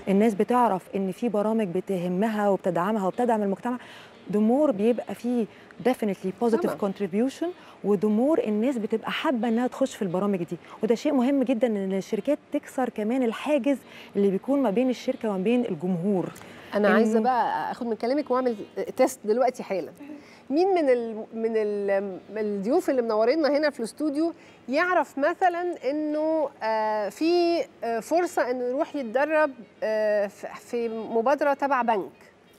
الناس بتعرف ان في برامج بتهمها وبتدعمها وبتدعم المجتمع دمور بيبقى فيه definitely positive طبعاً. contribution ودمور الناس بتبقى حابه انها تخش في البرامج دي وده شيء مهم جدا ان الشركات تكسر كمان الحاجز اللي بيكون ما بين الشركه وما بين الجمهور انا إن- عايزه بقى اخد من كلامك واعمل تيست دلوقتي حالا مين من ال من ال من الضيوف اللي منورينا هنا في الاستوديو يعرف مثلا انه آه، في آه، فرصه انه يروح يتدرب آه، في- في مبادره تبع بنك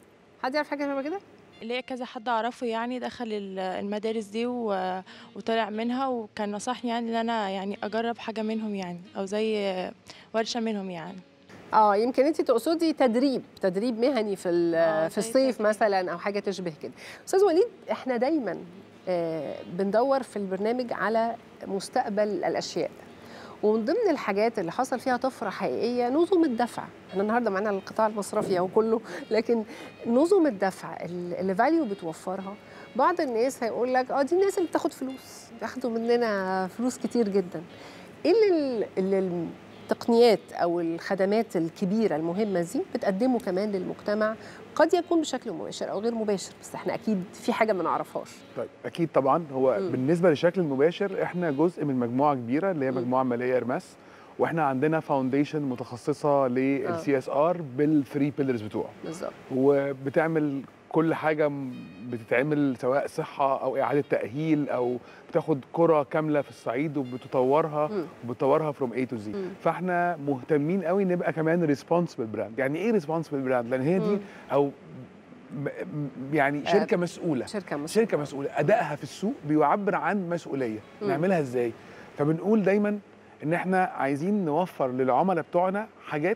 حد يعرف حاجه شبه كده ليا كذا حد اعرفه يعني دخل ال- المدارس دي و- وطلع منها وكان نصحني يعني ان انا يعني اجرب حاجه منهم يعني او زي ورشه منهم يعني اه يمكن انت تقصدي تدريب تدريب مهني في ال- آه، في زي الصيف تدريب. مثلا او حاجه تشبه كده استاذ وليد احنا دايما آه، بندور في البرنامج على مستقبل الاشياء ومن ضمن الحاجات اللي حصل فيها طفره حقيقيه نظم الدفع احنا النهارده معانا القطاع المصرفي او كله لكن نظم الدفع ال- اللي فاليو بتوفرها بعض الناس هيقول لك اه دي الناس اللي بتاخد فلوس بياخدوا مننا فلوس كتير جدا ايه اللي, اللي التقنيات او الخدمات الكبيره المهمه دي بتقدمه كمان للمجتمع قد يكون بشكل مباشر او غير مباشر بس احنا اكيد في حاجه ما نعرفهاش طيب اكيد طبعا هو مم. بالنسبه للشكل المباشر احنا جزء من مجموعه كبيره اللي هي مم. مجموعه ماليه ارماس واحنا عندنا فاونديشن متخصصه للسي اس ار بالثري بيلرز بتوعه بالظبط وبتعمل كل حاجه م- بتتعمل سواء صحه او اعاده تاهيل او بتاخد قرى كامله في الصعيد وبتطورها مم. وبتطورها فروم اي تو زي مم. فاحنا مهتمين قوي نبقى كمان ريسبونسبل براند يعني ايه ريسبونسبل براند لان هي دي مم. او م- م- يعني آه، شركه مسؤوله شركه مصر شركه مسؤوله ادائها في السوق بيعبر عن مسؤوليه مم. نعملها ازاي فبنقول دايما ان احنا عايزين نوفر للعملاء بتوعنا حاجات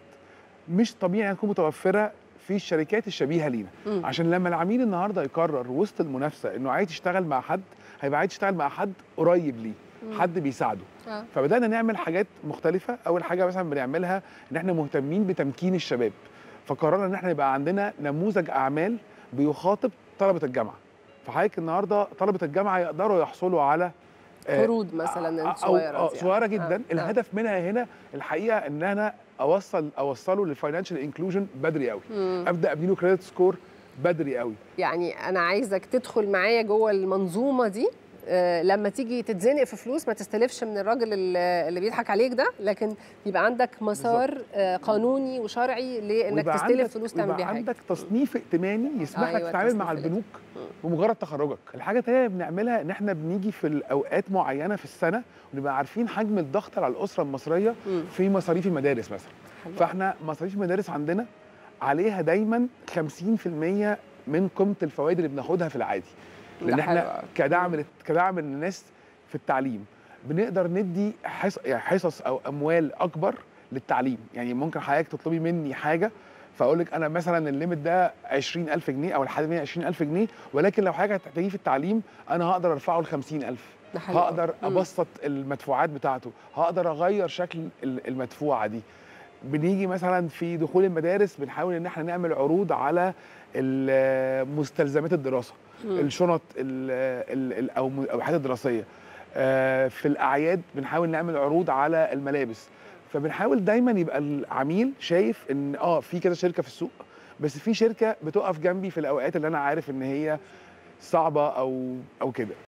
مش طبيعي تكون متوفره في الشركات الشبيهه لينا مم. عشان لما العميل النهارده يقرر وسط المنافسه انه عايز يشتغل مع حد هيبقى عايز يشتغل مع حد قريب ليه مم. حد بيساعده آه. فبدانا نعمل حاجات مختلفه اول حاجه مثلا بنعملها ان احنا مهتمين بتمكين الشباب فقررنا ان احنا يبقى عندنا نموذج اعمال بيخاطب طلبه الجامعه فحضرتك النهارده طلبه الجامعه يقدروا يحصلوا على آه، قروض مثلا أو الصغيره أو دي. صغيره آه. جدا آه. الهدف منها هنا الحقيقه ان انا اوصل اوصله للفاينانشال انكلوجن بدري قوي مم. ابدا ابني له كريدت سكور بدري قوي يعني انا عايزك تدخل معايا جوه المنظومه دي آه، لما تيجي تتزنق في فلوس ما تستلفش من الراجل اللي اللي بيضحك عليك ده لكن يبقى عندك مسار آه، قانوني وشرعي لانك ويبقى تستلف عندك- فلوس تعمل ويبقى بيها حاجه عندك تصنيف ائتماني يسمح لك أيوة، تتعامل مع التصنيف البنوك مم. بمجرد تخرجك الحاجه الثانيه اللي بنعملها ان احنا بنيجي في الاوقات معينه في السنه ونبقى عارفين حجم الضغط على الاسره المصريه مم. في مصاريف المدارس مثلا حلو. فاحنا مصاريف المدارس عندنا عليها دايما 50% من قيمه الفوائد اللي بناخدها في العادي ده لان حلو احنا أوي. كدعم لل- كدعم للناس في التعليم بنقدر ندي حص... يعني حصص او اموال اكبر للتعليم يعني ممكن حضرتك تطلبي مني حاجه فاقول لك انا مثلا الليميت ده 20000 جنيه او الحد 20000 جنيه ولكن لو حاجه هتحتاجيه في التعليم انا هقدر ارفعه ل 50000 ده حلو أوي. هقدر مم. ابسط المدفوعات بتاعته هقدر اغير شكل ال- المدفوعه دي بنيجي مثلا في دخول المدارس بنحاول ان احنا نعمل عروض على ال- مستلزمات الدراسه مم. الشنط ال ال ال او م- او الحاجات الدراسيه آه، في الاعياد بنحاول نعمل عروض على الملابس فبنحاول دايما يبقى العميل شايف ان اه في كذا شركه في السوق بس في شركه بتقف جنبي في الاوقات اللي انا عارف ان هي صعبه او او كده